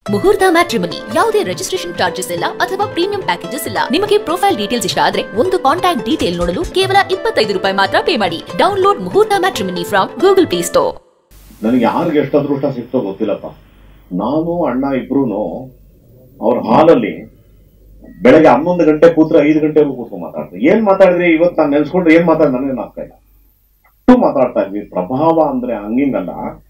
ಮುಹೂರ್ತ ಮ್ಯಾಟ್ರಿಮನಿ ಯಾವುದೇ registration charges ಇಲ್ಲ ಅಥವಾ ಪ್ರೀಮಿಯಂ ಪ್ಯಾಕೇಜಸ್ ಇಲ್ಲ ನಿಮಗೆ ಪ್ರೊಫೈಲ್ ಡೀಟೇಲ್ಸ್ ಇಷ್ಟ ಆದ್ರೆ ಒಂದು ಕಾಂಟ್ಯಾಕ್ಟ್ ಡೀಟೇಲ್ ನೋಡಲು ಕೇವಲ ಇಪ್ಪತ್ತೈದು ರೂಪಾಯಿ ಮಾತ್ರ ಪೇ ಮಾಡಿ download Muhurtha matrimony from Google play store ನನಗೆ ಯಾರಿಗೆ ಎಷ್ಟು ಅದೃಷ್ಟ ಸಿಕ್ತೋ ಗೊತ್ತಿಲ್ಲಪ್ಪ ನಾನು ಅಣ್ಣ ಇಬ್ರು ಅವ್ರ ಹಾಲಲ್ಲಿ ಬೆಳಗ್ಗೆ ಹನ್ನೊಂದು ಗಂಟೆ ಕೂತ್ರೆ ಐದು ಗಂಟೆವರೆಗೂ ಕೂತ್ಕೊಂಡು ಮಾತಾಡ್ತಾರೆ ಏನ್ ಮಾತಾಡಿದ್ರಿ ಇವತ್ತು ನಾನು ನೆನ್ಸ್ಕೊಂಡ್ರೆ ಏನ್ ಮಾತಾಡ್ ನನಗೇನು ಆಗ್ತಾ ಇಲ್ಲ ಅಷ್ಟು ಮಾತಾಡ್ತಾ ಇದ್ವಿ ಪ್ರಭಾವ ಅಂದ್ರೆ ಹಂಗಿಂಗಲ್ಲ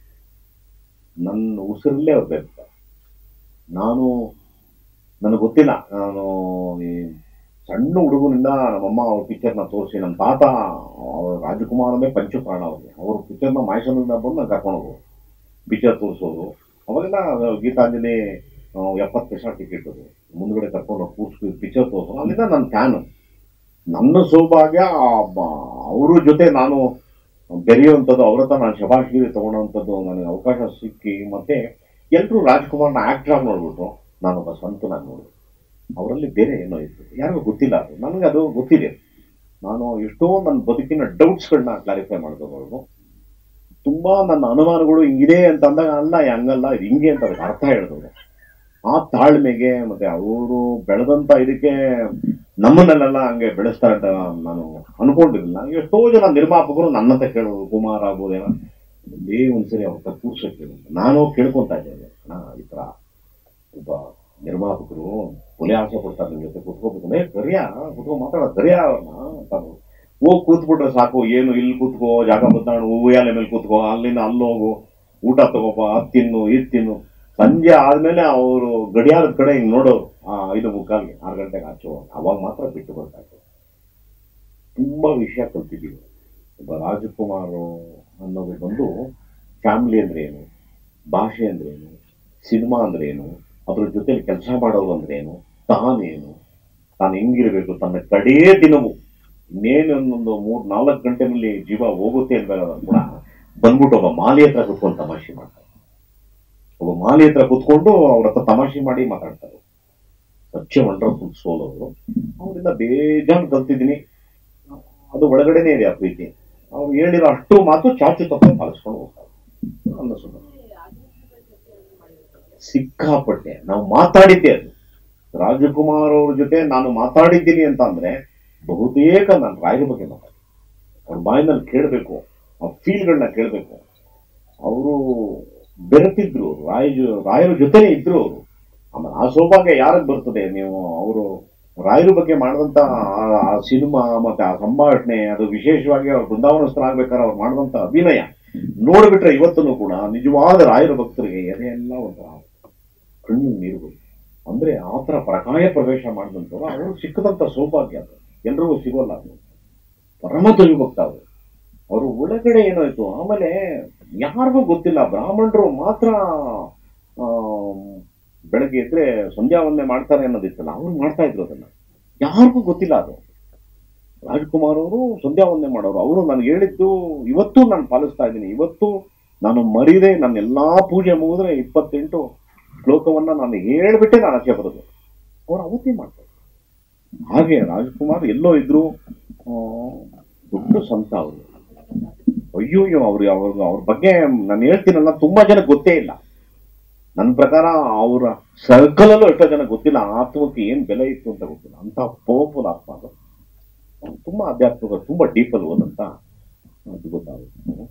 ನನ್ನ ಉಸಿರಲ್ಲೇ ಅವ್ರು ಬೇರ್ತಾರೆ ನಾನು ನನಗೆ ಗೊತ್ತಿಲ್ಲ ನಾನು ಈ ಸಣ್ಣ ಹುಡುಗನಿಂದ ನಮ್ಮಮ್ಮ ಅವ್ರ ಪಿಕ್ಚರ್ನ ತೋರಿಸಿ ನಮ್ಮ ತಾತ ಅವ್ರ ರಾಜಕುಮಾರನೇ ಪಂಚಪ್ರಾಣ ಅವ್ರಿಗೆ ಅವ್ರ ಪಿಕ್ಚರ್ನ ಮಾಯಸನಿಂದ ಬಂದು ನಾನು ಕರ್ಕೊಂಡು ಹೋಗೋದು ಪಿಕ್ಚರ್ ತೋರಿಸೋದು ಅವಾಗೆಲ್ಲ ಗೀತಾಂಜಲಿ ಆ, ಎಪ್ಪತ್ತು ಪೈಸಾ ಟಿಕೆಟ್ ಮುಂದ್ಗಡೆ ಕರ್ಕೊಂಡು ಕೂರ್ಸಿ ಪಿಕ್ಚರ್ ತೋರಿಸೋದು ಅಲ್ಲಿಂದ ನನ್ನ ಫ್ಯಾನು ನನ್ನ ಸೌಭಾಗ್ಯ ಅವ್ರ ಜೊತೆ ನಾನು ಬೆರೆಯುವಂಥದ್ದು ಅವ್ರ ಹತ್ರ ನಾನು ಶಬಾಷ್ಗಿರಿ ತಗೊಳ್ಳೋವಂಥದ್ದು ನನಗೆ ಅವಕಾಶ ಸಿಕ್ಕಿ ಮತ್ತೆ ಎಲ್ಲರೂ ರಾಜ್ಕುಮಾರ್ನ ಆಕ್ಟರ್ ಆಗಿ ನೋಡ್ಬಿಟ್ರು ನಾನೊಬ್ಬ ಸ್ವಂತನಾಗಿ ನೋಡಿದೆ ಅವರಲ್ಲಿ ಬೇರೆ ಏನೋ ಇತ್ತು ಯಾರಿಗೂ ಗೊತ್ತಿಲ್ಲ ಅದು ನನಗೆ ಅದು ಗೊತ್ತಿದೆ ನಾನು ಎಷ್ಟೋ ನನ್ನ ಬದುಕಿನ ಡೌಟ್ಸ್ಗಳನ್ನ ಕ್ಲಾರಿಫೈ ಮಾಡ್ಕೋಬಹುದು ತುಂಬಾ ನನ್ನ ಅನುಮಾನಗಳು ಹಿಂಗಿದೆ ಅಂತ ಅಂದಾಗ ಅಲ್ಲ ಹಂಗಲ್ಲ ಇದು ಹಿಂಗೆ ಅಂತ ಅದಕ್ಕೆ ಅರ್ಥ ಹೇಳಿದವರು ಆ ತಾಳ್ಮೆಗೆ ಮತ್ತೆ ಅವರು ಬೆಳೆದಂತ ಇದಕ್ಕೆ ನಮ್ಮನ್ನೆಲ್ಲ ಹಂಗೆ ಬೆಳೆಸ್ತಾರೆ ಅಂತ ನಾನು ಅನ್ಕೊಂಡಿರ್ಲಿಲ್ಲ ಎಷ್ಟೋ ಜನ ನಿರ್ಮಾಪಕರು ನನ್ನ ಹತ್ರ ಕೇಳೋದು ಕುಮಾರ್ ಆಗ್ಬೋದೇನೋ ಒಂದೇ ಒಂದ್ಸರಿ ಅವ್ರ ಹತ್ರ ಕೂರ್ಸೋಕೆ ಕೇಳೋದು ನಾನು ಕೇಳ್ಕೊಂತಾ ಇದ್ದೇನೆ ಅಣ್ಣ ಈ ತರ ಒಬ್ಬ ನಿರ್ಮಾಪಕರು ಕೊಲೆ ಆಸೆ ಪಡ್ತಾರೆ ನಿಮ್ ಜೊತೆ ಕೂತ್ಕೋಬೇಕು ಏ ಕರಿಯ ಕೂತ್ಕೊ ಮಾತಾಡೋ ಕರಿಯ ಅವ್ರನ್ನ ಅಂತ ಹೋಗಿ ಕೂತ್ಬಿಟ್ರೆ ಸಾಕು ಏನು ಇಲ್ಲಿ ಕೂತ್ಕೋ ಜಾಗ ಬದ್ದಾಡು ಉಯ್ಯಾಲೆ ಮೇಲೆ ಕೂತ್ಕೋ ಅಲ್ಲಿಂದ ಅಲ್ಲೋಗು ಊಟ ತಗೋಪ ಅದ್ ತಿನ್ನು ಇದ್ ತಿನ್ನು ಸಂಜೆ ಆದ್ಮೇಲೆ ಅವರು ಗಡಿಯಾರದ ಕಡೆ ಹಿಂಗ್ ನೋಡೋರು ಆ ಐದು ಮುಕ್ಕಾಲ್ಗೆ ಆರು ಗಂಟೆಗೆ ಆಚೆ ಹೋಗಿ ಅವಾಗ ಮಾತ್ರ ಬಿಟ್ಟು ಬರ್ತಾ ಇದ್ರು ತುಂಬಾ ವಿಷಯ ಕಲ್ತಿದ್ದೀವಿ ಒಬ್ಬ ರಾಜಕುಮಾರ್ ಅನ್ನೋದು ಬಂದು ಫ್ಯಾಮಿಲಿ ಅಂದ್ರೆ ಏನು ಭಾಷೆ ಅಂದ್ರೆ ಏನು ಸಿನಿಮಾ ಅಂದ್ರೆ ಏನು ಅದ್ರ ಜೊತೆಲಿ ಕೆಲಸ ಮಾಡೋರು ಅಂದ್ರೆ ಏನು ತಾನೇನು ತಾನು ಹೆಂಗಿರ್ಬೇಕು ತನ್ನ ಕಡೇ ದಿನವೂ ಇನ್ನೇನು ಒಂದೊಂದು ಮೂರ್ ನಾಲ್ಕು ಗಂಟೆನಲ್ಲಿ ಜೀವ ಹೋಗುತ್ತೆ ಅನ್ಬೇಕಾದ್ರೆ ಕೂಡ ಬಂದ್ಬಿಟ್ಟು ಒಬ್ಬ ಮಾಲಿ ಹತ್ರ ಕುತ್ಕೊಂಡು ತಮಾಷೆ ಮಾಡ್ತಾರೆ ಒಬ್ಬ ಮಾಲಿ ಹತ್ರ ಕುತ್ಕೊಂಡು ಅವ್ರ ಹತ್ರ ತಮಾಷೆ ಮಾಡಿ ಮಾತಾಡ್ತಾರೆ ಸಚ್ಚ ವಂಡರ್ಫುಲ್ ಸೋಲ್ ಅವರು ಅವರಿಂದ ಬೇಜಾನ್ ಕಲ್ತಿದ್ದೀನಿ ಅದು ಒಳಗಡೆನೇ ಇದೆ ಆ ಪ್ರೀತಿ ಅವ್ರು ಹೇಳಿರೋ ಅಷ್ಟು ಮಾತು ಚಾಚು ತಪ್ಪು ಪಾಲಿಸ್ಕೊಂಡು ಹೋಗ್ತಾರೆ ಅನ್ನಿಸೋದು ಸಿಕ್ಕಾಪಟ್ಟೆ ನಾವು ಮಾತಾಡಿದ್ದೆ ಅದು ರಾಜಕುಮಾರ್ ಅವ್ರ ಜೊತೆ ನಾನು ಮಾತಾಡಿದ್ದೀನಿ ಅಂತ ಅಂದ್ರೆ ಬಹುತೇಕ ನಾನು ರಾಯರ ಬಗ್ಗೆ ಮಾತಾಡಿ ಅವ್ರ ಬಾಯಿನಲ್ಲಿ ಕೇಳಬೇಕು ಆ ಫೀಲ್ಗಳನ್ನ ಕೇಳಬೇಕು ಅವರು ಬೆರೆತಿದ್ರು ರಾಯ ರಾಯರ ಜೊತೆನೇ ಇದ್ರು ಅವರು ಆಮೇಲೆ ಆ ಸೌಭಾಗ್ಯ ಯಾರಿಗೆ ಬರ್ತದೆ ನೀವು ಅವರು ರಾಯರ ಬಗ್ಗೆ ಮಾಡಿದಂತ ಆ- ಆ ಸಿನಿಮಾ ಮತ್ತೆ ಆ ಸಂಭಾಷಣೆ ಅದು ವಿಶೇಷವಾಗಿ ಅವ್ರು ಬೃಂದಾವನಸ್ಥರಾಗ್ಬೇಕಾದ್ರೆ ಅವ್ರು ಮಾಡಿದಂತ ಅಭಿನಯ ನೋಡ್ಬಿಟ್ರೆ ಇವತ್ತೂ ಕೂಡ ನಿಜವಾದ ರಾಯರ ಭಕ್ತರಿಗೆ ಎದೆಯೆಲ್ಲ ಒಂಥರ ಕಣ್ಣು ನೀರು ಬರುತ್ತೆ. ಅಂದ್ರೆ ಆ ಥರ ಪ್ರಕಾಯ ಪ್ರವೇಶ ಮಾಡಿದಂಥವ್ರು ಅವರು ಸಿಕ್ಕದಂತ ಸೌಭಾಗ್ಯ ಅದು ಎಲ್ರಿಗೂ ಸಿಗೋಲ್ಲ ಅದು ಪರಮ ಭಕ್ತ ಅವರು ಅವರು ಒಳಗಡೆ ಏನಾಯ್ತು ಆಮೇಲೆ ಯಾರಿಗೂ ಗೊತ್ತಿಲ್ಲ ಬ್ರಾಹ್ಮಣರು ಮಾತ್ರ ಆ, ಬೆಳಗ್ಗೆ ಎದ್ರೆ ಸಂಧ್ಯಾ ವಂದನೆ ಮಾಡ್ತಾರೆ ಅನ್ನೋದಿತ್ತಲ್ಲ ಅವ್ರು ಮಾಡ್ತಾ ಇದ್ರು ಅದನ್ನ ಯಾರಿಗೂ ಗೊತ್ತಿಲ್ಲ ಅದು ರಾಜ್ಕುಮಾರ್ ಅವರು ಸಂಧ್ಯಾ ವಂದನೆ ಮಾಡೋರು ಅವರು ನನಗೆ ಹೇಳಿದ್ದು ಇವತ್ತು ನಾನು ಪಾಲಿಸ್ತಾ ಇದ್ದೀನಿ ಇವತ್ತು ನಾನು ಮರಿದೆ ನನ್ನ ಎಲ್ಲಾ ಪೂಜೆ ಮುಗಿದ್ರೆ ಇಪ್ಪತ್ತೆಂಟು ಶ್ಲೋಕವನ್ನ ನಾನು ಹೇಳ್ಬಿಟ್ಟೆ ನಾನು ಆಚೆ ಬರೋದು ಅವ್ರು ಅವತ್ತೇ ಮಾಡ್ತಾರೆ ಹಾಗೆ ರಾಜ್ಕುಮಾರ್ ಎಲ್ಲೋ ಇದ್ರು ಆ, ದೊಡ್ಡ ಸಂತ ಅವರು ಅಯ್ಯೋ ಅವ್ರು ಅವ್ರ ಅವ್ರ ಬಗ್ಗೆ ನಾನು ಹೇಳ್ತೀನಲ್ಲ ತುಂಬಾ ಜನ ಗೊತ್ತೇ ಇಲ್ಲ ನನ್ನ ಪ್ರಕಾರ ಅವರ ಸರ್ಕಲಲ್ಲೂ ಎಷ್ಟೋ ಜನ ಗೊತ್ತಿಲ್ಲ ಆ ಆತ್ಮಕ್ಕೆ ಏನ್ ಬೆಲೆ ಇತ್ತು ಅಂತ ಗೊತ್ತಿಲ್ಲ ಅಂತ ಪವರ್ಫುಲ್ ಆತ್ಮ ಅದು ಅವ್ನು ತುಂಬಾ ಆಧ್ಯಾತ್ಮಿಕ ತುಂಬಾ ಡೀಪಲ್ಲಿ ಹೋದಂತ ಅದು ಗೊತ್ತಾಗುತ್ತೆ